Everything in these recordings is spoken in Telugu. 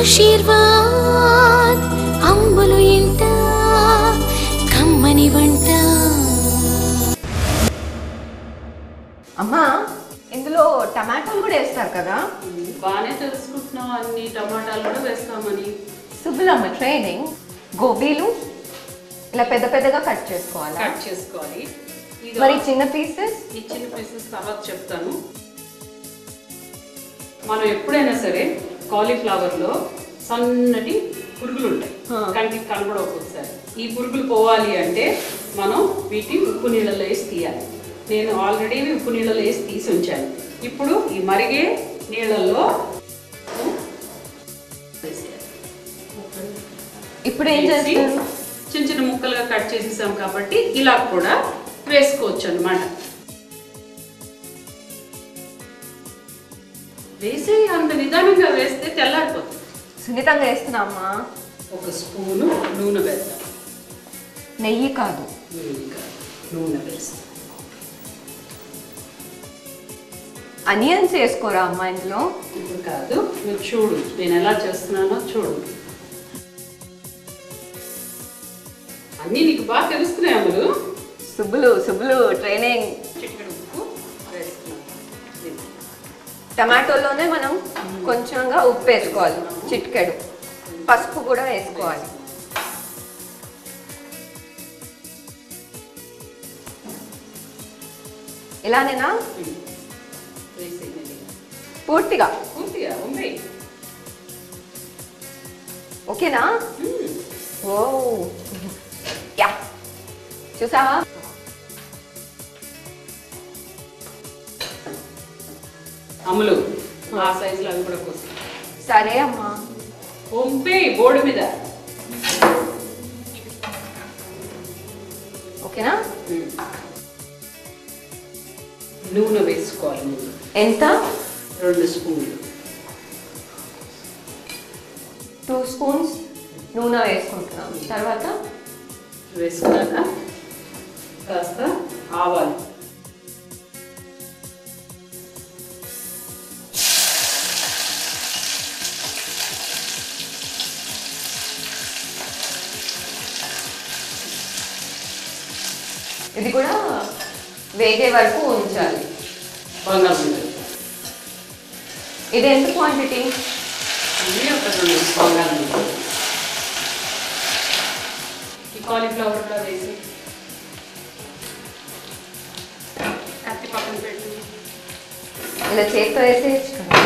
ఆశీర్వాద్ అమ్మలు ఇంట కమ్మని వంట అమ్మా ఇందులో టమాటాలు కూడా వేస్తారు కదా బాగానే తెలుసుకుంటున్నాం అన్ని టమాటాలు కూడా వేస్తామని సుబ్బులమ్మ ట్రైనింగ్ గోబీలు ఇలా పెద్ద పెద్దగా కట్ చేసుకోవాలా కట్ చేసుకోవాలి ఇది మరి చిన్న పీసెస్ ఈ చిన్న పీసెస్ తర్వాత చెప్తాను మనం ఎప్పుడైనా సరే కాలీఫ్లవర్ లో సన్నటి పురుగులు ఉంటాయి కంటికి కనబడ ఒక్కొక్కసారి ఈ పురుగులు పోవాలి అంటే మనం వీటిని ఉప్పు నీళ్ళలో వేసి తీయాలి నేను ఆల్రెడీ ఉప్పు నీళ్ళలో వేసి తీసి ఉంచాను ఇప్పుడు ఈ మరిగే నీళ్ళల్లో వేసేయాలి. ఇప్పుడు ఏం వేసి చేస్తారు చిన్న చిన్న ముక్కలుగా కట్ చేసేసాం కాబట్టి ఇలా కూడా వేసుకోవచ్చు అన్నమాట వేసి అంత నిదానంగా వేస్తే తెల్లారిపోతుంది సున్నితంగా వేస్తున్నామ్మా ఒక స్పూను నూనె వేద్దాం నెయ్యి కాదు నూనె కాదు, నూనె వేస్తాం అనియన్స్ వేసుకోరా అమ్మా ఇందులో ఇప్పుడు కాదు నువ్వు చూడు నేను ఎలా చేస్తున్నానో చూడు అన్నీ నీకు బాగా తెలుస్తున్నాయి అమలు సుబ్బులు సుబ్బులు ట్రైనింగ్ చిటికెడు ఉప్పు వేస్తున్నాను ఇది. టమాటోలోనే మనం కొంచెంగా ఉప్పు వేసుకోవాలి చిటికెడు పసుపు కూడా వేసుకోవాలి ఇలానేనా వేసేయండి పూర్తిగా పూర్తిగా ఉంది ఓకేనా ఓ యా చూసావా అమలు ఆ సైజులో అవి కూడా కోసం సరే అమ్మా పంపే బోర్డు మీద ఓకేనా నూనె వేసుకోవాలి ముందు ఎంత రెండు స్పూన్లు టూ స్పూన్స్ నూనె వేసుకుంటున్నాం తర్వాత వేసుకున్నాక కాస్త ఆవాలు ఇది కూడా వేగే వరకు ఉంచాలి బంగాళదుంపలు ఇది ఎంత క్వాంటిటీ ఇది ఒక రెండు బంగాళదుంపలు ఈ కాలీఫ్లవర్ కూడా వేసి కత్తి పక్కన పెట్టి ఇలా చేతితో వేసేయచ్చు కదా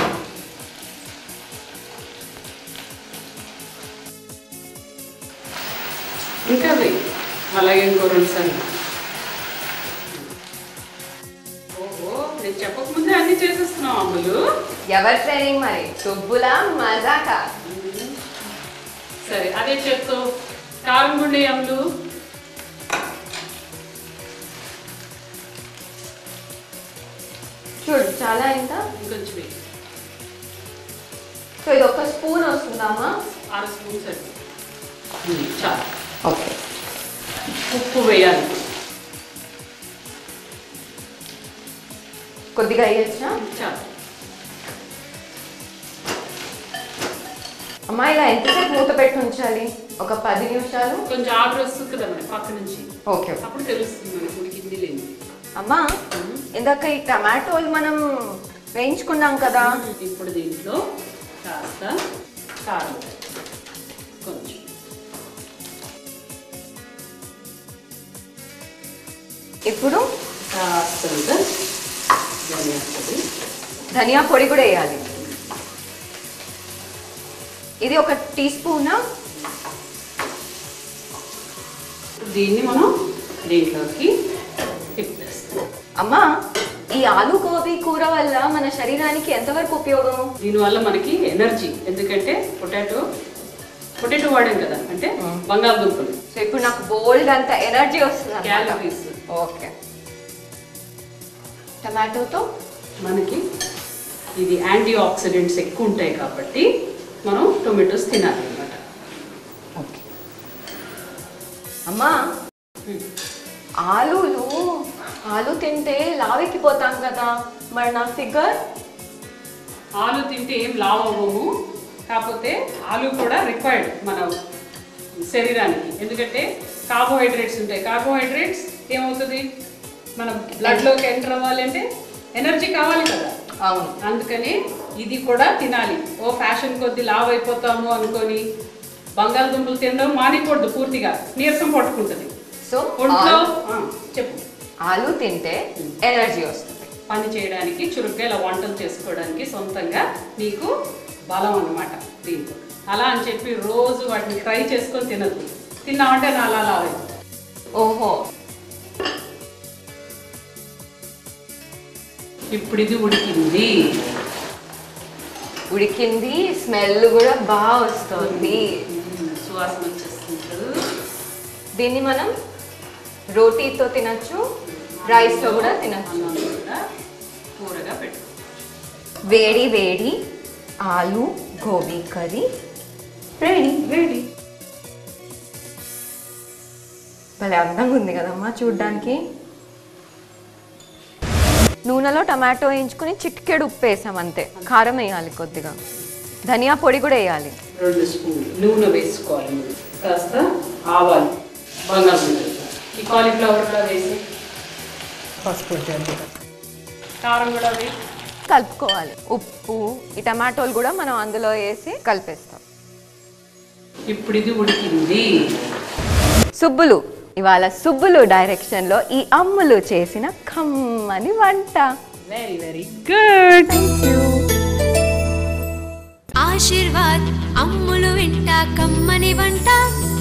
ఇంకా వేయి అలాగే ఇంకో రెండు సార్లు ఓహో నేను చెప్పకముందే అన్ని చేసేస్తున్నావు అమ్ములు ఎవరి ట్రైనింగ్ మరి సుబ్బులా మజాకా సరే అదే చెప్తూ కారం గుండె అమ్ములు చూడు చాలా ఇంకా ఇంకొంచెం వేయి సో ఇది ఒక స్పూన్ వస్తుందమ్మా ఆరు స్పూన్స్ అండి చాలు ఓకే ఉప్పు వేయాలి కొద్దిగా వేయచ్చా చాలు అమ్మా ఇలా ఎంతసేపు మూత పెట్టి ఉంచాలి ఒక పది నిమిషాలు కొంచెం ఆర్డర్ వస్తుంది కదా మరి పక్క నుంచి ఓకే ఓకే అప్పుడు తెలుస్తుంది మనకి ఉడికింది లేదు అమ్మా ఇందాక ఈ టమాటోలు మనం వేయించుకున్నాం కదా ఇప్పుడు దీంట్లో కాస్త కారం కొంచెం ఇప్పుడు కాస్తంత ధనియా పొడి ధనియా పొడి కూడా వేయాలి ఇది ఒక టీ స్పూనా దీన్ని మనం దీంట్లోకి తిప్పేస్తాం అమ్మా ఈ ఆలు గోబీ కూర వల్ల మన శరీరానికి ఎంతవరకు ఉపయోగం దీనివల్ల మనకి ఎనర్జీ ఎందుకంటే పొటాటో పొటాటో వాడాం కదా అంటే బంగాళదుంపలు సో ఇప్పుడు నాకు బోల్డ్ అంత ఎనర్జీ వస్తుంది అన్నమాట. క్యాలరీస్ ఓకే టమాటోతో మనకి ఇది యాంటీ ఆక్సిడెంట్స్ ఎక్కువ ఉంటాయి కాబట్టి మనం టొమాటోస్ తినాలి అనమాట ఓకే అమ్మా ఆలులు ఆలు తింటే లావెక్కిపోతాం కదా మరి నా ఫిగర్ ఆలు తింటే ఏం లావ్ అవ్వము కాకపోతే ఆలు కూడా రిక్వైర్డ్ మన శరీరానికి ఎందుకంటే కార్బోహైడ్రేట్స్ ఉంటాయి కార్బోహైడ్రేట్స్ ఏమవుతుంది మన బ్లడ్లోకి ఎంటర్ అవ్వాలి అంటే ఎనర్జీ కావాలి కదా అవును అందుకని ఇది కూడా తినాలి ఓ ఫ్యాషన్ కొద్ది లావ్ అయిపోతాము అనుకొని బంగాళదుంపలు తినడం మానికూడదు పూర్తిగా నీరసం పట్టుకుంటుంది సో ఒంట్లో ఆలు- ఆ, చెప్పు ఆలు తింటే ఎనర్జీ వస్తుంది పని చేయడానికి చురుగ్గా ఇలా వంటలు చేసుకోవడానికి సొంతంగా నీకు బలం అన్నమాట దీంతో అలా అని చెప్పి రోజు వాటిని ట్రై చేసుకొని తినద్దు తిన్నామంటే నా అలా లావ్ అయిపోతావు. ఓహో ఇప్పుడు ఇది ఉడికింది ఉడికింది స్మెల్ కూడా బాగా వస్తుంది ఉమ్, సువాసన వచ్చేస్తుంది దీన్ని మనం రోటీతో తినచ్చు రైస్తో కూడా తినచ్చు అన్నంలో కూడా కూరగా పెట్టు వేడి వేడి ఆలు గోబీ కర్రీ రెడీ రెడీ భలే అందంగా ఉంది కదమ్మా చూడ్డానికి నూనెలో టమాటో వేయించుకుని చిటికెడు ఉప్పు వేసాం అంతే కారం వేయాలి కొద్దిగా ధనియా పొడి కూడా వేయాలి రెండు స్పూన్లు నూనె వేసుకోవాలి ముందు. కాస్త ఆవాలు బంగాళదుంపలు ఈ కాలీఫ్లవర్ కూడా వేసి పసుపు కారం కూడా వేసి కలుపుకోవాలి ఉప్పు ఈ టమాటోలు కూడా మనం అందులో వేసి కలిపేస్తాం ఇప్పుడు ఇది ఉడికింది సుబ్బులు ఇవాళ సుబ్బులు డైరెక్షన్లో ఈ అమ్ములు చేసిన కమ్మని వంట very very good Aashirvaad Ammulu వింట కమ్మని వంట